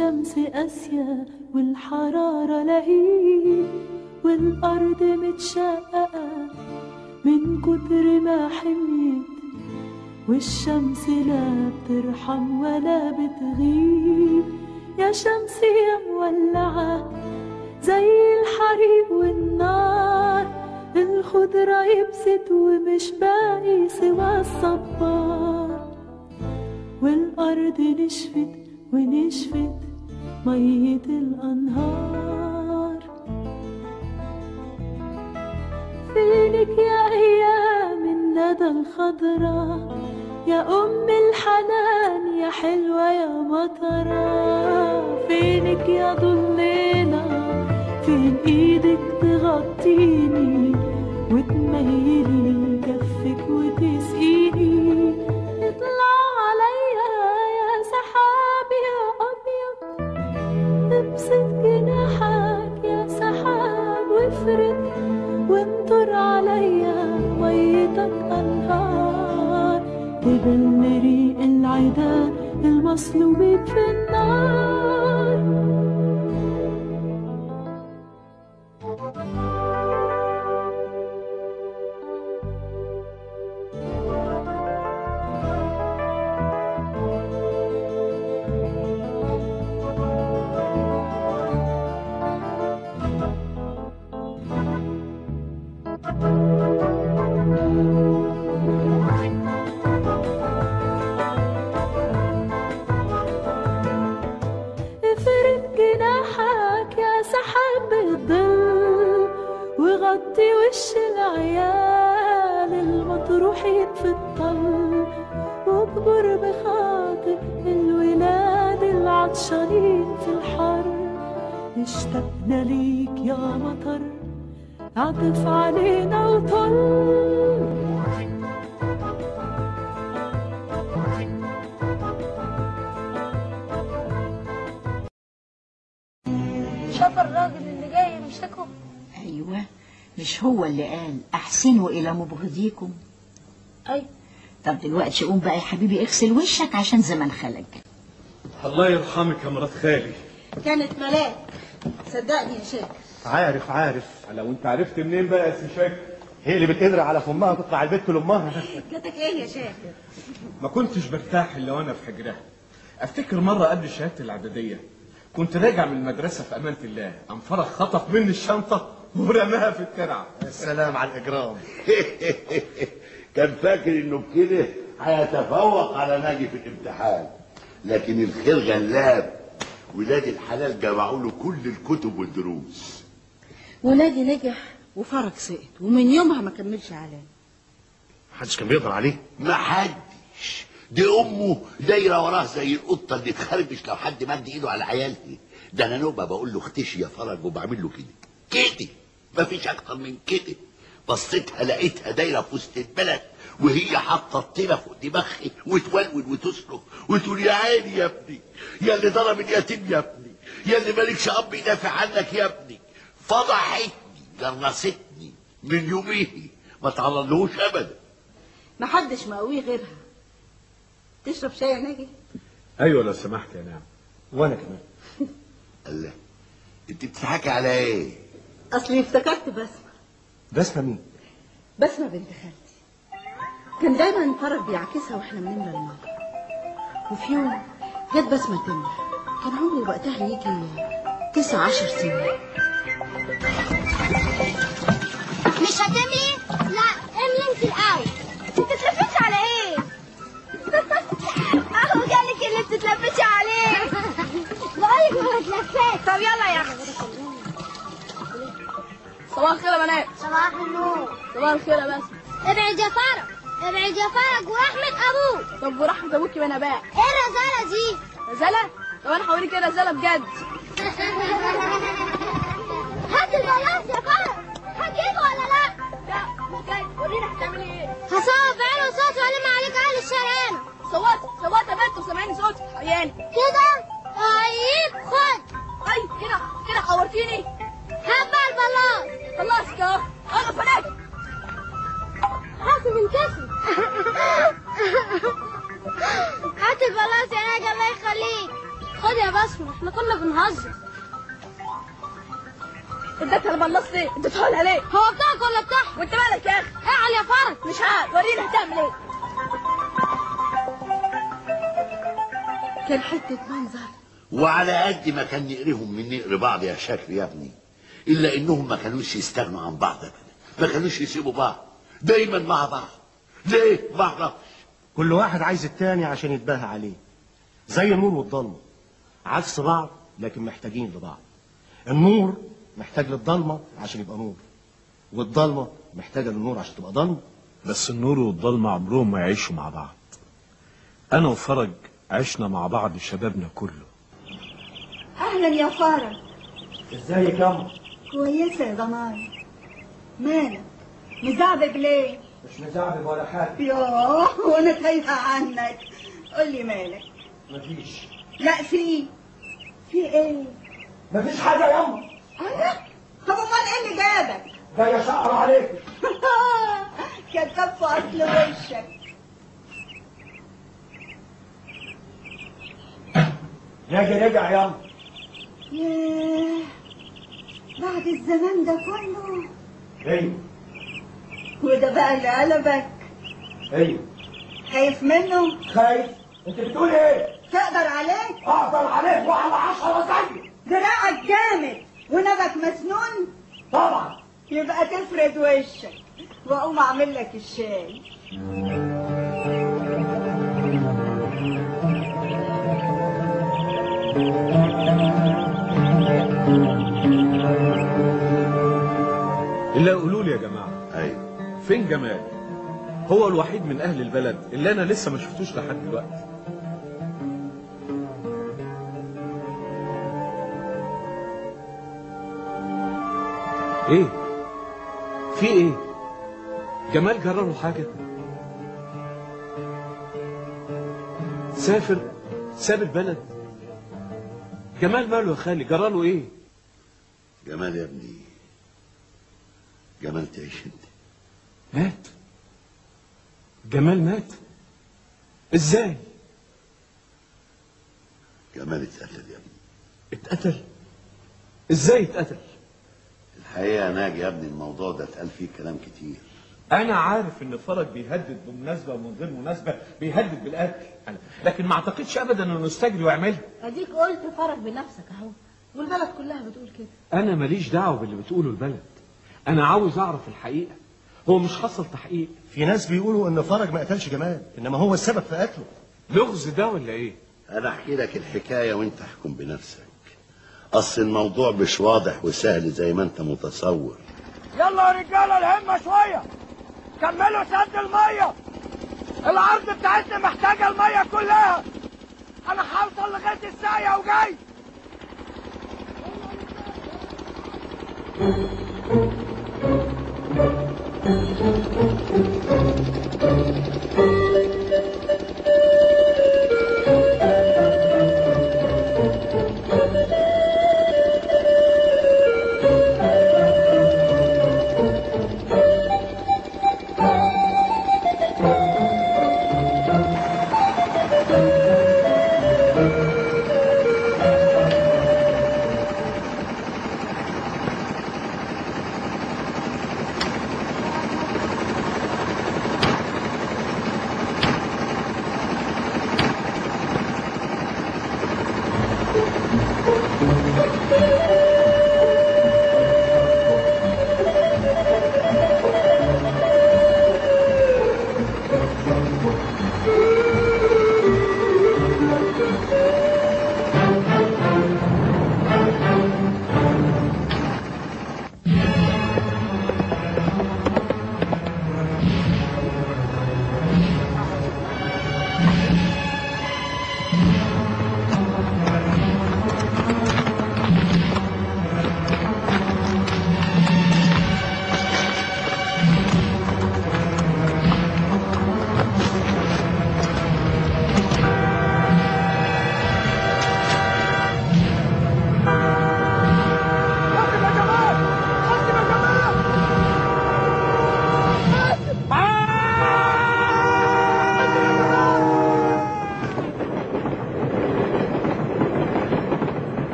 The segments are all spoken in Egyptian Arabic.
الشمس قاسية والحرارة لهيب والأرض متشققة من كتر ما حميت والشمس لا بترحم ولا بتغيب يا شمس يا مولعة زي الحريق والنار الخضرة يبست ومش باقي سوى الصبار والأرض نشفت ونشفت مية الأنهار فينك يا أيام الندى الخضرا يا أم الحنان يا حلوة يا مطرة فينك يا ضليلة فين إيدك تغطيني وتميلي كفك وتسقيني اطلع عليا يا سحاب يا أبيض ابسط جناحك يا سحاب وافرد وانطر عليا ميتك أنهار تبل ريق العدا المصلوبين في النار افرد جناحك يا سحاب الظل وغطي وش العيال المطروحين في الطل واكبر بخاطر الولاد العطشانين في الحر اشتقنا ليك يا مطر عطف علينا وطل شاف الراجل اللي جاي يمسكه ايوه مش هو اللي قال احسنوا الى مبغضيكم اي طب دلوقتي قوم بقى يا حبيبي اغسل وشك عشان زمن خلق الله يرحمك يا مرات خالي كانت ملاك صدقني يا شاكر عارف عارف لو انت عرفت منين بقى يا سي شاكر هي اللي بتقدر على فمها تطلع البيت لامها جاتك ايه يا شاكر ما كنتش برتاح الا وانا في حجرها افتكر مره قبل شهاده الاعداديه كنت راجع من المدرسه في امانه الله قام فرغ خطف مني الشنطه ورماها في الترعه السلام على الاجرام كان فاكر انه بكده هيتفوق على ناجي في الامتحان لكن الخير غلاب ولاد الحلال جمعوا له كل الكتب والدروس ونادي نجح وفرج سقط ومن يومها ما كملش علام محدش كان بيقدر عليه ما حدش دي امه دايره وراه زي القطه اللي تخربش لو حد مد ايده على عيالها ده انا نوبه بقول له اختشي يا فرج وبعمل له كده كده مفيش اكتر من كده بصيتها لقيتها دايره في وسط البلد وهي حاطه الطينه فوق دماغها وتولول وتصرخ وتقول يا عيني يا ابني يا اللي ضرب اليتيم يا ابني يا اللي مالكش اب يدافع عنك يا ابني فضحتني جرستني من يوميه ما تعرضلهوش ابدا ما حدش مقويه غيرها تشرب شاي يا ناجي ايوه لو سمحت يا نعم وانا كمان الله انت بتضحكي على ايه اصلي افتكرت بسمه بسمة مين بسمه بنت خالتي كان دايما فرج بيعكسها واحنا بنملى الميه وفي يوم جت بسمه تملى كان عمري وقتها يجي تسع عشر سنين مش هتملي؟ لا املي انت الاول انت تتلفتش على ايه؟ اهو جالك اللي بتتلفتش عليه بقولك ما بتلفتش طب يلا يا اختي صباح الخير يا بنات صباح النور صباح الخير يا باسم ابعد يا فرج ابعد يا فرج ورحمة ابوك طب ورحمة ابوكي وانا بقى ايه الرزالة دي؟ رزالة طب انا هوريك ايه رزالة بجد هات البلاط يا فرج هتجيبه ولا لا؟ لا مش جاي ورينا هتعملي ايه هصوت بعين وصوت وألم عليك اهل الشارع صوت صوت يا بنت وسامعيني صوتك عياني كده طيب خد اي كده كده حورتيني هات بقى البلاط خلاص كده انا فناك حاسب انكسر هات البلاط يا ناجي الله يخليك خد يا يا بسمة احنا كنا بنهزر اديتها لبلصت ليه؟ اديتها لها ليه؟ هو بتاعك ولا بتاعها؟ وانت مالك يا اخي؟ اعلى يا فرج مش عارف ورينا هتعمل ايه؟ كان حتة منظر وعلى قد ما كان نقرهم من نقر بعض يا شكل يا ابني الا انهم ما كانوش يستغنوا عن بعض ابدا ما كانوش يسيبوا بعض دايما مع بعض ليه ما اعرفش كل واحد عايز التاني عشان يتباهى عليه زي النور والضلمة عكس بعض لكن محتاجين لبعض النور محتاج للضلمة عشان يبقى نور والضلمة محتاجة للنور عشان تبقى ضلمة بس النور والضلمة عمرهم ما يعيشوا مع بعض أنا وفرج عشنا مع بعض شبابنا كله اهلا يا فرج ازيك يا أما كويسة يا ضناي مالك مزعبب ليه مش مزعبب ولا حاجة ياه وانا تايهة عنك قول لي مالك مفيش لا في في ايه مفيش حاجة يا أما انا طب امال ايه اللي جابك جاي أشقر عليك كذاب في اصل وشك ناجي رجع يا أما ياه بعد الزمان ده كله ايوه وده بقى اللي قلبك ايوه خايف منه خايف انت بتقول ايه تقدر عليه اقدر عليك وعلى عشرة زيك دراعك جامد ونبك مسنون طبعا يبقى تفرد وشك واقوم اعمل لك الشاي إلا قولوا لي يا جماعة ايوه فين جمال هو الوحيد من أهل البلد اللي أنا لسه ما شفتوش لحد دلوقتي إيه في إيه جمال جرى له حاجة سافر ساب البلد جمال ماله يا خالي جرى له إيه جمال يا ابني جمال تعيش انت مات جمال مات ازاي جمال اتقتل يا ابني اتقتل ازاي اتقتل الحقيقه يا ناجي يا ابني الموضوع ده اتقال فيه كلام كتير انا عارف ان فرج بيهدد بمناسبه ومن غير مناسبه بيهدد بالقتل أنا- لكن ما اعتقدش ابدا انه يستجري ويعملها اديك قلت فرج بنفسك اهو والبلد كلها بتقول كده انا ماليش دعوه باللي بتقوله البلد انا عاوز اعرف الحقيقه هو مش حصل تحقيق في ناس بيقولوا ان فرج ما قتلش جمال انما هو السبب في قتله لغز ده ولا ايه انا احكي لك الحكايه وانت احكم بنفسك اصل الموضوع مش واضح وسهل زي ما انت متصور يلا يا رجاله الهمه شويه كملوا سد الميه الارض بتاعتنا محتاجه الميه كلها انا هوصل لغايه الساقيه وجاي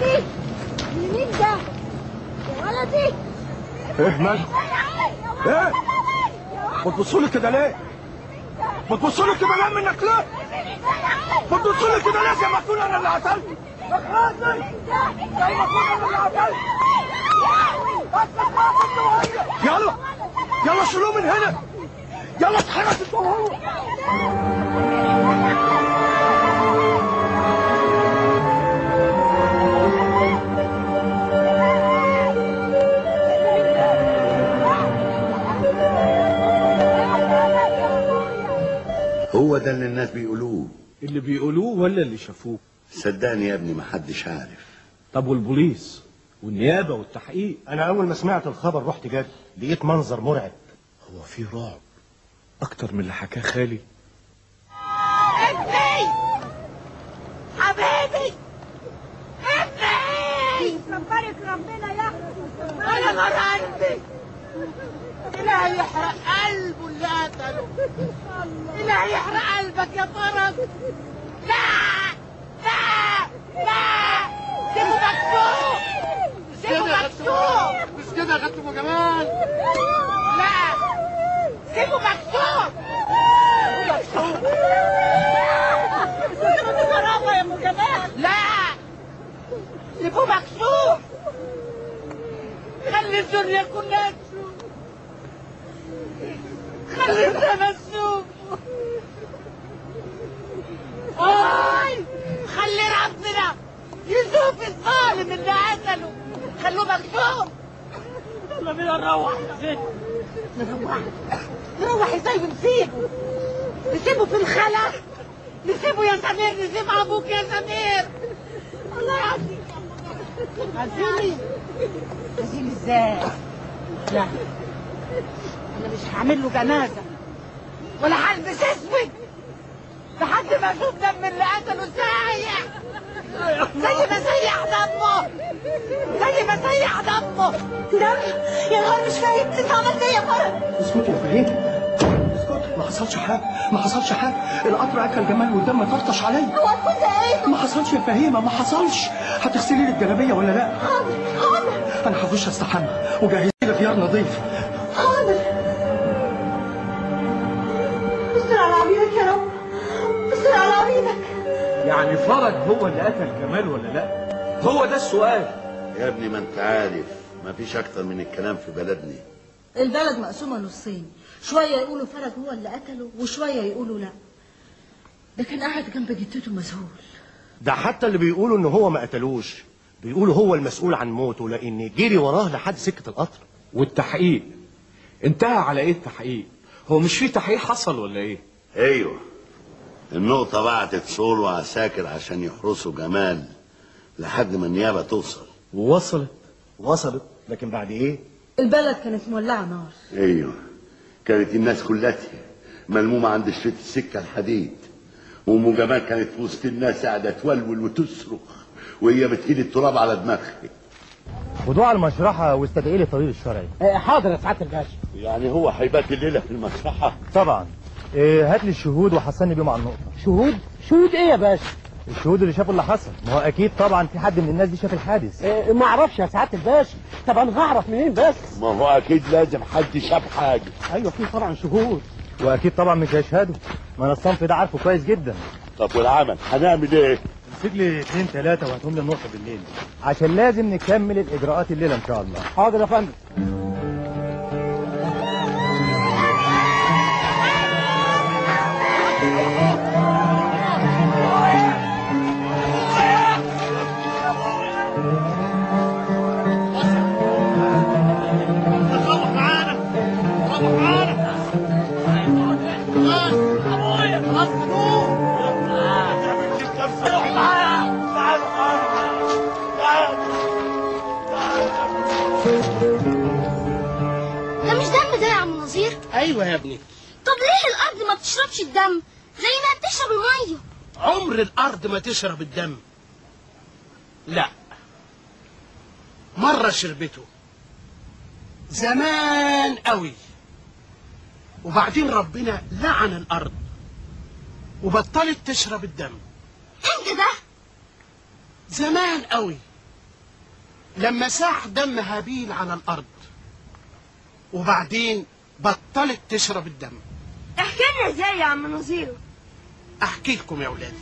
ولدي مين ده يا ولدي ايه مالك ايه بتبصوا لي كده ليه بتبصوا لي كده ليه منك ليه بتبصوا لي كده ليه زي ما اكون انا اللي قتلت اخلصني زي ما اكون انا اللي قتلت يلا يلا شيلوه من هنا يلا اتحرك انت وهو هو ده اللي الناس بيقولوه اللي بيقولوه ولا اللي شافوه صدقني يا ابني محدش عارف طب والبوليس والنيابه والتحقيق انا اول ما سمعت الخبر رحت جد لقيت منظر مرعب هو في رعب اكتر من اللي حكاه خالي ابني حبيبي ابني ربنا ربنا يا انا نار قلبي الهي يحرق قلبه اللي قتله الهي يحرق قلبك يا فرج لا لا لا سيبه مكتوب سيبه مكتوب مش كده يا خدت جمال لا سيبه مكتوب سيبه غرابة يا ابو جمال لا سيبه مكتوب خلي الدنيا كلها تشوف خلي السما تشوف آي خلي ربنا يشوف الظالم اللي قتله خلوه مكتوب يلا بينا نروح يا ست نروح نروح ازاي ونسيبه نسيبه في الخلا نسيبه يا سمير نسيب ابوك يا سمير الله يعزيك عزيني عزيني ازاي لا انا مش هعمل له جنازه ولا هلبس اسود لحد ما اشوف دم اللي قتله سايح زي ما سيح دمه زي ما سيح دمه دم يا نهار مش فاهم انت عملت ايه يا فرج اسكت يا فهيم اسكت ما حصلش حاجه ما حصلش حاجه القطر اكل جمال والدم طرطش عليا هو كنت ايه ما حصلش يا فهيمه ما حصلش هتغسلي لي الجلابيه ولا لا حاضر حاضر انا هخش استحمى وجهزي لي خيار نظيف حاضر استر على عبيدك يا رب استر على عبيدك يعني فرج هو اللي قتل جمال ولا لا هو ده السؤال يا ابني ما انت عارف ما فيش اكتر من الكلام في بلدنا البلد مقسومة نصين شوية يقولوا فرج هو اللي قتله وشوية يقولوا لا ده كان قاعد جنب جدته مذهول ده حتى اللي بيقولوا ان هو ما قتلوش بيقولوا هو المسؤول عن موته لان جري وراه لحد سكه القطر والتحقيق انتهى على ايه التحقيق هو مش في تحقيق حصل ولا ايه ايوه النقطة بعتت صول وعساكر عشان يحرسوا جمال لحد ما النيابة توصل ووصلت وصلت لكن بعد ايه البلد كانت مولعة نار ايوه كانت الناس كلها ملمومة عند شريط السكة الحديد وام جمال كانت في وسط الناس قاعدة تولول وتصرخ وهي بتهيل التراب على دماغها خدوه على المشرحة واستدعي لي الطبيب الشرعي حاضر يا سعاده الباشا يعني هو هيبات الليلة في المسرحة طبعا إيه هات لي الشهود وحصلني بيهم على النقطة شهود شهود ايه يا باشا الشهود اللي شافوا اللي حصل ما هو اكيد طبعا في حد من الناس دي شاف الحادث إيه ما اعرفش يا سعاده الباشا طب انا هعرف منين بس ما هو اكيد لازم حد شاف حاجة ايوه في طبعا شهود واكيد طبعا مش هيشهدوا ما انا الصنف ده عارفه كويس جدا طب والعمل هنعمل ايه امسك لي اثنين ثلاثة وهاتهم لي النقطة بالليل عشان لازم نكمل الاجراءات الليلة ان شاء الله حاضر يا فندم ده مش دم ده يا عم نظير ايوه يا ابني طب ليه الارض ما بتشربش الدم زي ما بتشرب الميه عمر الارض ما تشرب الدم لا مرة شربته زمان قوي وبعدين ربنا لعن الارض وبطلت تشرب الدم امتى ده زمان قوي لما ساح دم هابيل على الارض وبعدين بطلت تشرب الدم احكي لنا ازاي يا عم نظير احكي لكم يا اولاد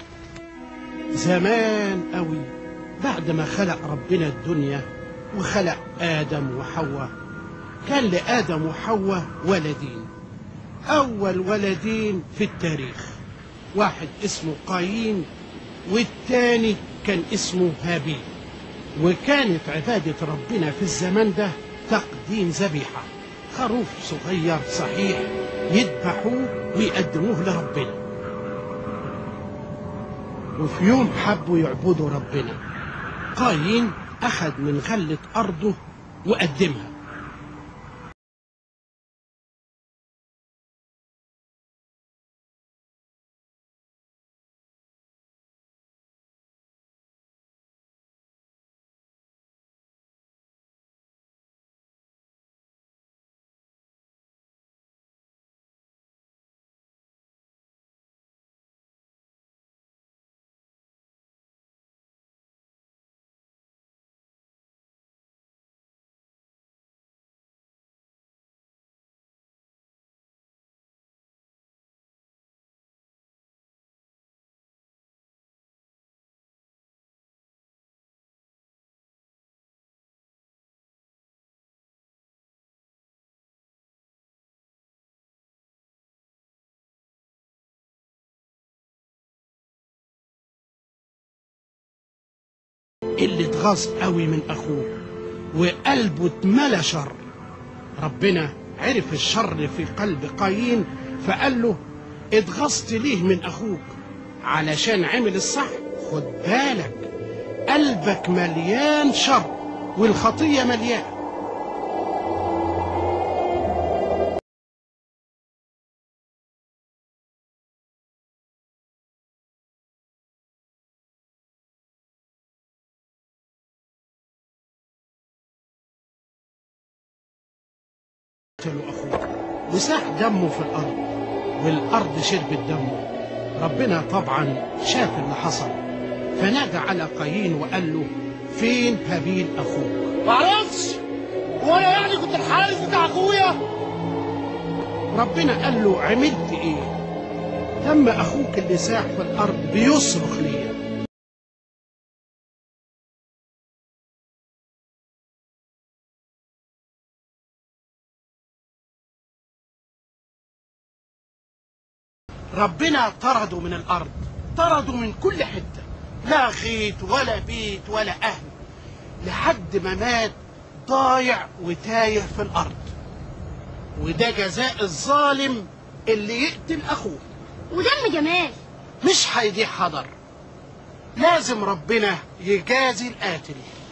زمان قوي بعد ما خلق ربنا الدنيا وخلق ادم وحواء كان لادم وحواء ولدين اول ولدين في التاريخ واحد اسمه قايين والتاني كان اسمه هابيل وكانت عبادة ربنا في الزمان ده تقديم ذبيحة خروف صغير صحيح يذبحوه ويقدموه لربنا وفي يوم حبوا يعبدوا ربنا قايين أخذ من غلة أرضه وقدمها اللي اتغاظ قوي من اخوه وقلبه اتملى شر ربنا عرف الشر في قلب قايين فقال له اتغاظت ليه من اخوك علشان عمل الصح خد بالك قلبك مليان شر والخطيه مليان قتلوا اخوه وساح دمه في الارض والارض شربت دمه ربنا طبعا شاف اللي حصل فنادى على قايين وقال له فين هابيل اخوك معرفش وانا يعني كنت الحارس بتاع اخويا ربنا قال له عملت ايه دم اخوك اللي ساح في الارض بيصرخ ليا ربنا طرده من الارض طرده من كل حته لا غيط ولا بيت ولا اهل لحد ما مات ضايع وتايه في الارض وده جزاء الظالم اللي يقتل اخوه ودم جمال مش هيديه حضر لازم ربنا يجازي القاتل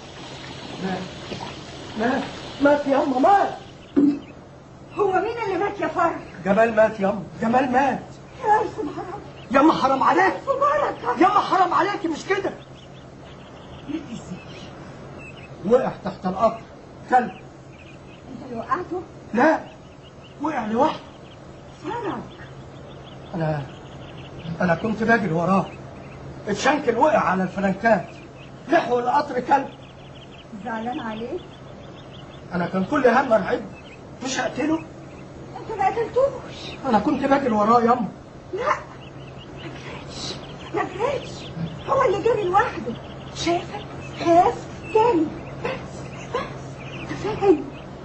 مات مات ياما مات هو مين اللي مات يا فرج؟ جمال مات ياما جمال مات يا ألف حرام ياما حرام عليك مبارك ياما حرام عليك مش كده مات ازاي؟ وقع تحت القطر كلب انت اللي وقعته؟ لا وقع لوحده فرج انا انا كنت باجري وراه اتشنكل وقع على الفلنكات لحوا القطر كلب زعلان عليك؟ انا كان كل هم ارعبه مش هقتله انت ما قتلتوش انا كنت باجري وراه ياما لا ما جريتش ما جريتش هو اللي جري لوحده شافك خاف جري بس بس انت فاهم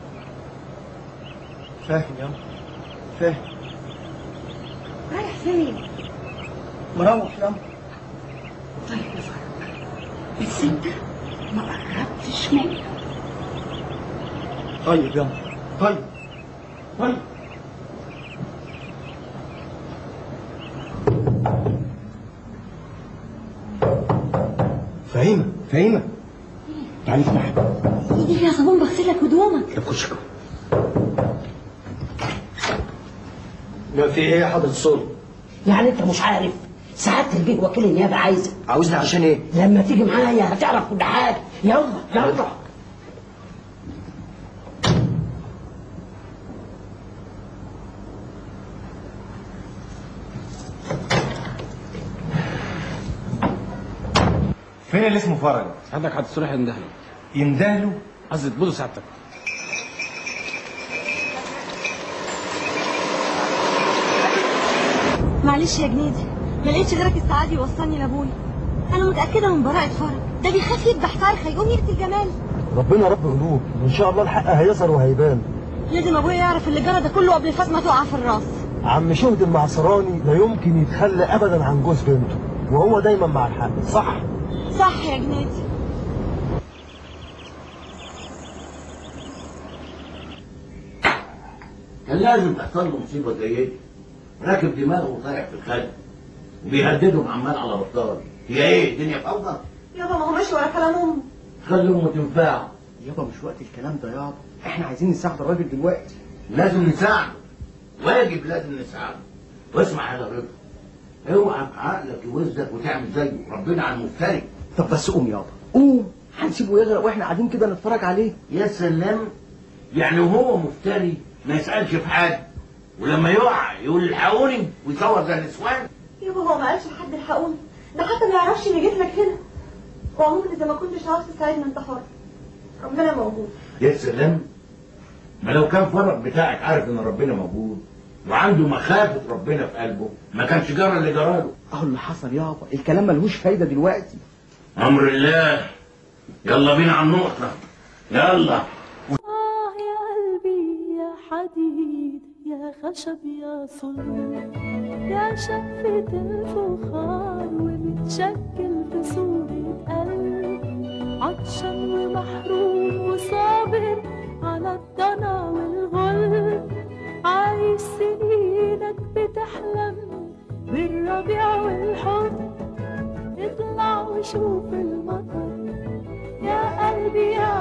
فاهم ياما فاهم رايح فين؟ مروح ياما طيب يا فرج بس انت ما قربتش منه طيب ياما طيب طيب فهيمة فهيمة تعالي اسمعي ايدي يا صابون بغسلك هدومك طب خش جوه ما في ايه يا حضرة الصول يعني انت مش عارف سعادة البيه وكيل النيابة عايزك عاوزني عشان ايه لما تيجي معايا هتعرف كل حاجة يلا يلا فين اللي اسمه فرج؟ عندك حد صلح عنده يندهله قصدي تبوظ سعادتك معلش يا جنيدي ما لقيتش غيرك السعادي يوصلني لابويا انا متاكده من براءه فرج ده بيخاف يذبح فرخه يقوم يقتل جمال ربنا رب قلوب وان شاء الله الحق هيظهر وهيبان لازم ابويا يعرف اللي جرى ده كله قبل فاطمه تقع في الراس عم شهد المعصراني لا يمكن يتخلى ابدا عن جوز بنته وهو دايما مع الحق صح صح يا جنيدي كان لازم تحصل له مصيبه زي دي راكب دماغه وطالع في الخد وبيهددهم عمال على بطال هي ايه الدنيا فوضى يابا ما هو ماشي ورا كلام امه خلي امه تنفعه يابا مش وقت الكلام ده يابا احنا عايزين نساعد الراجل دلوقتي لازم نساعده واجب لازم نساعده واسمع يا رضا اوعى بعقلك ووزدك وتعمل زيه ربنا على المفتري طب بس قوم يابا قوم هنسيبه يغرق واحنا قاعدين كده نتفرج عليه يا سلام يعني وهو مفتري ما يسألش في حاجة ولما يقع يقول الحقوني ويصور زي النسوان يابا هو ما قالش لحد الحقوني ده حتى ما يعرفش اني جيت لك هنا وعموما اذا ما كنتش عاوز تساعدنا انت حر ربنا موجود يا سلام ما لو كان فرق بتاعك عارف ان ربنا موجود وعنده مخافة ربنا في قلبه ما كانش جرى اللي جراله اهو اللي حصل يابا الكلام ملهوش فايده دلوقتي امر الله يلا بينا على النقطة يلا آه يا قلبي يا حديد يا خشب يا صلب يا شفة الفخار ومتشكل في صورة قلب عطشان ومحروم وصابر على الضنا والغلب عايش سنينك بتحلم بالربيع والحب اطلع وشوف المطر يا قلبي يا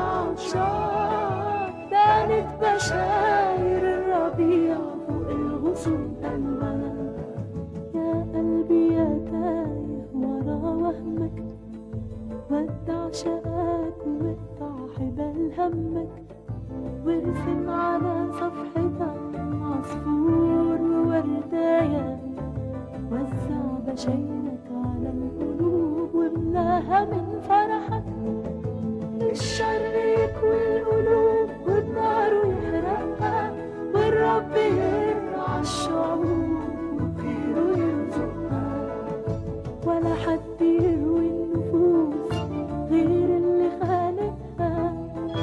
عطشان بانت بشاير الربيع فوق الغصون ألوان يا قلبي يا تايه ورا وهمك ودع شقاك وقطع حبال همك وارسم على صفحتك عصفور ووردايه وزع بشايرك على القلوب واملاها من فرحك الشر يكوي القلوب والنار يحرقها والرب يرعى الشعوب وخيره يرزقها ولا حد يروي النفوس غير اللي خالقها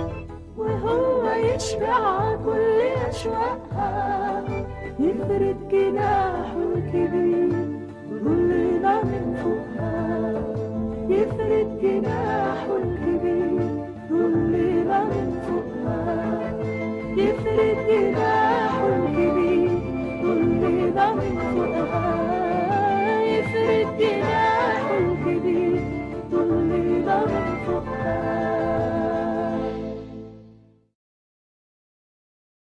وهو يشبع كل أشواقها يفرد جناح